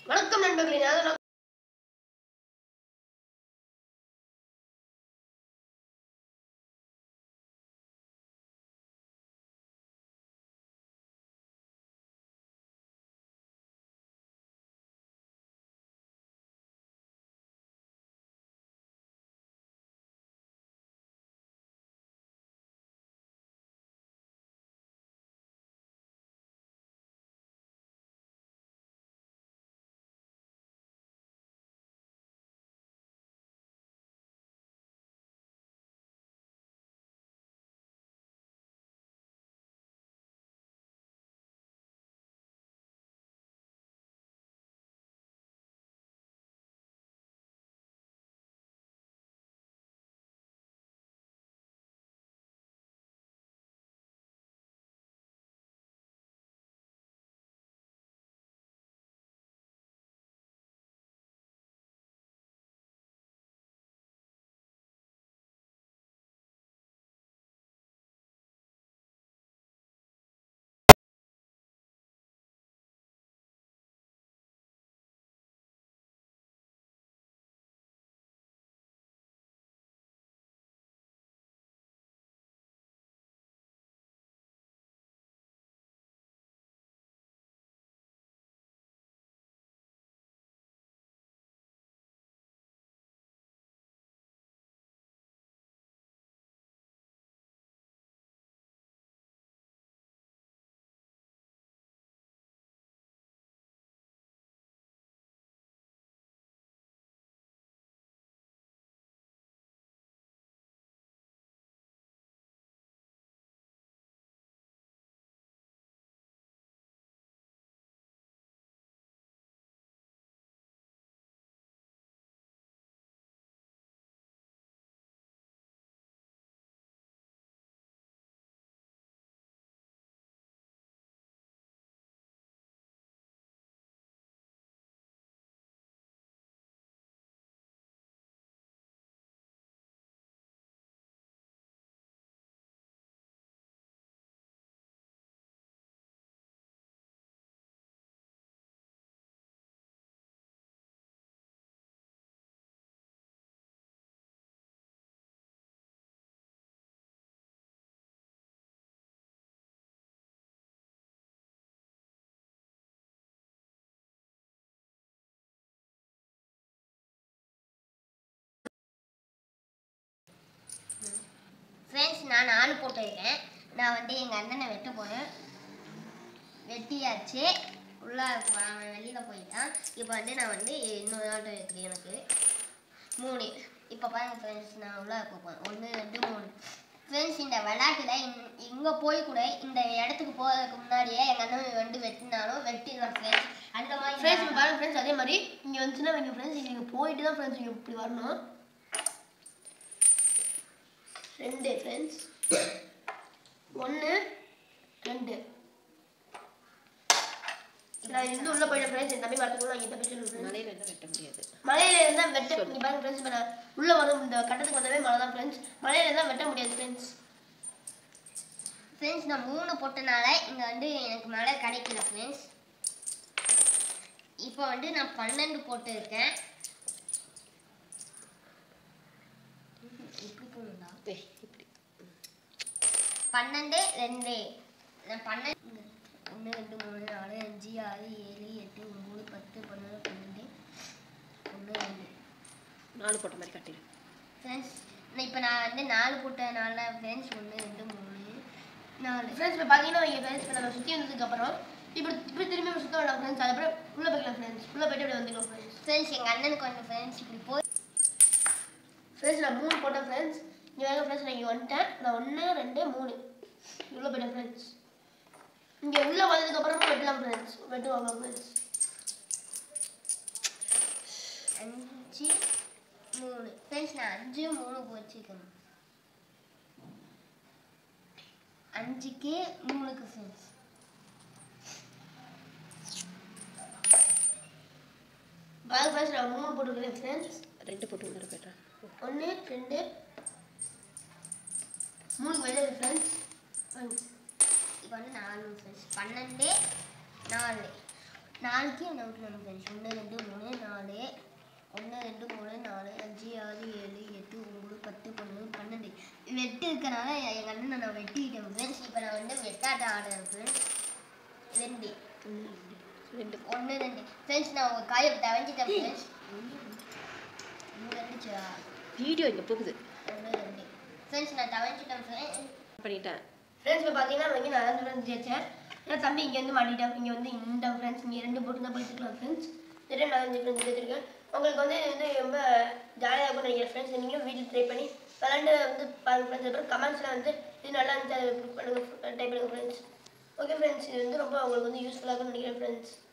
வணக்கம் நண்பர்களே நான் தான் ஃப்ரெண்ட்ஸ் நான் ஆள் போட்டிருக்கேன் நான் வந்து எங்கள் அண்ணனை வெட்ட போகிறேன் வெட்டியாச்சு உள்ள போ- அவன் வெளியில் போயிட்டான் இப்போ வந்து நான் வந்து இன்னொரு ஆட்டோ இருக்குது எனக்கு மூணு இப்போ பாருங்க ஃப்ரெண்ட்ஸ் நான் உள்ள போப்பேன் ஒன்று ரெண்டு மூணு ஃப்ரெண்ட்ஸ் இந்த விளையாட்டில் இங்கே போய் கூட இந்த இடத்துக்கு போகிறதுக்கு முன்னாடியே எங்கள் அண்ணன் வந்து வெட்டினாலும் வெட்டிடலாம் ஃப்ரெண்ட்ஸ் அந்த மாதிரி ஃப்ரெண்ட்ஸ் இப்போ பாருங்க ஃப்ரெண்ட்ஸ் அதே மாதிரி இங்கே வந்துச்சுன்னா இங்கே ஃப்ரெண்ட்ஸ் இங்கே போயிட்டு தான் ஃப்ரெண்ட்ஸ் இங்கே இப்படி வரணும் ரெண்டு ஃப்ரெண்ட்ஸ் ஒன்று ரெண்டு நான் இருந்து உள்ள போயிட்டேன் ஃப்ரெண்ட்ஸ் என் தம்பி வரத்துக்குள்ள இங்கே தப்பி சொல்லு friends. மலையில எல்லாம் வெட்ட முடியாது மலையில இருந்தா வெட்ட இங்க பாருங்க ஃப்ரெண்ட்ஸ் இப்போ நான் உள்ள வரும் இந்த கட்டத்துக்கு வந்தவே மழை தான் ஃப்ரெண்ட்ஸ் மலையில இருந்தா வெட்ட முடியாது ஃப்ரெண்ட்ஸ் ஃப்ரெண்ட்ஸ் நான் மூணு போட்டனால இங்கே வந்து எனக்கு மழை கிடைக்கல ஃப்ரெண்ட்ஸ் இப்போ வந்து நான் பன்னெண்டு போட்டிருக்கேன் இப்படி போகணும்டா ஏய், இப்படி பன்னெண்டு ரெண்டு நான் பன்னெண்டு ஒன்று ரெண்டு மூணு நாலு அஞ்சு ஆறு ஏழு எட்டு ஒம்பது பத்து பன்னெண்டு பன்னெண்டு ஒன்று ரெண்டு நாலு போட்ட மாதிரி கட்டிடு ஃப்ரெண்ட்ஸ் இப்போ நான் வந்து நாலு போட்டனால ஃப்ரெண்ட்ஸ் ஒன்று ரெண்டு மூணு நாலு ஃப்ரெண்ட்ஸ் இப்போ பார்த்தீங்கன்னா இங்கே ஃப்ரெண்ட்ஸ் இப்போ நம்ம சுற்றி வந்ததுக்கு அப்புறம் இப்படி இப்படி திரும்பி நம்ம சுத்த வேண்டாம் ஃப்ரெண்ட்ஸ் அதுக்கப்புறம் உள்ள போய்க்கலாம் ஃப்ரெண்ட்ஸ் உள்ள போயிட்டு இப்படி வந்துக்கலாம் ஃப்ரெண்ட்ஸ் ஃப்ரெண்ட்ஸ் எங்கள் அண்ணனுக்கு ஒன்று ஃப்ரெண்ட்ஸ் இப்படி போய் ஃப்ரெண்ட்ஸ் நான் மூணு போட்டேன் ஃப்ரெண்ட்ஸ் இங்கே வேறு ஃப்ரெண்ட்ஸ் நான் இங்கே வந்துட்டேன் நான் ஒன்று ரெண்டு மூணு உள்ள போயிட்டேன் ஃப்ரெண்ட்ஸ் இங்கே உள்ள வந்ததுக்கு அப்புறமா வெட்டலாம் ஃப்ரெண்ட்ஸ் வெட்டுவாங்க ஃப்ரெண்ட்ஸ் அஞ்சு மூணு ஃப்ரெண்ட்ஸ் நான் அஞ்சு மூணு போச்சுக்கணும் அஞ்சுக்கு மூணுக்கு ஃப்ரெண்ட்ஸ் பாருங்க ஃப்ரெண்ட்ஸ் நான் மூணு போட்டுருக்கேன் ஃப்ரெண்ட்ஸ் ரெண்டு போட்டு உள்ள போய்ட்றேன் ஒன்று ரெண்டு மூணு வெளியே ஃப்ரெண்ட்ஸ் இப்போ வந்து நாலு ஃப்ரெண்ட்ஸ் பன்னெண்டு நாலு நாளைக்கு என்ன விட்டுருங்க ஃப்ரெண்ட்ஸ் ஒன்று ரெண்டு மூணு நாலு ஒன்று ரெண்டு மூணு நாலு அஞ்சு ஆறு ஏழு எட்டு ஒம்பது பத்து பன்னெண்டு பன்னெண்டு வெட்டு இருக்கனால எங்கள் அண்ணனை நான் வெட்டிக்கிட்டேன் ஃப்ரெண்ட்ஸ் இப்போ நான் வந்து வெட்டாட்ட ஆடுறேன் ஃப்ரெண்ட்ஸ் ரெண்டு ஒன்று ரெண்டு ஒன்று ரெண்டு ஃப்ரெண்ட்ஸ் நான் ஒரு காயை தவஞ்சிட்டேன் ஃப்ரெண்ட்ஸ் இங்கே வந்துச்சா வீடியோ இங்கே போகுது ஒன்று ரெண்டு ஃப்ரெண்ட்ஸ் நான் தவஞ்சிட்டேன் ஃப்ரெண்ட்ஸ் பண்ணிட்டேன் ஃப்ரெண்ட்ஸ் இப்போ பார்த்தீங்கன்னா நான் இங்கே நாலஞ்சு ஃப்ரெண்ட்ஸ் ஜெயிச்சேன் ஏன்னா தம்பி இங்கே வந்து மாட்டிட்டேன் இங்கே வந்து இந்த ஃப்ரெண்ட்ஸ் இங்கே ரெண்டு போட்டு தான் போயிட்டுருக்கலாம் ஃப்ரெண்ட்ஸ் நிறைய நாலஞ்சு ஃப்ரெண்ட்ஸ் ஜெயிச்சிருக்கேன் உங்களுக்கு வந்து இது வந்து ரொம்ப ஜாலியாக இருக்கும்னு நினைக்கிறேன் ஃப்ரெண்ட்ஸ் நீங்களும் வீட்டில் ட்ரை பண்ணி விளாண்டு வந்து பாருங்க ஃப்ரெண்ட்ஸ் அப்புறம் கமெண்ட்ஸில் வந்து இது நல்லா இருந்துச்சு அதை பண்ணுங்க டைப் பண்ணுங்க ஃப்ரெண்ட்ஸ் ஓகே ஃப்ரெண்ட்ஸ் இது வந்து ரொம்ப உங்களுக்கு வந்து யூஸ்ஃபுல்லாக இருக்கும்னு நினைக்கிறேன் ஃப்ரெண்ட்ஸ்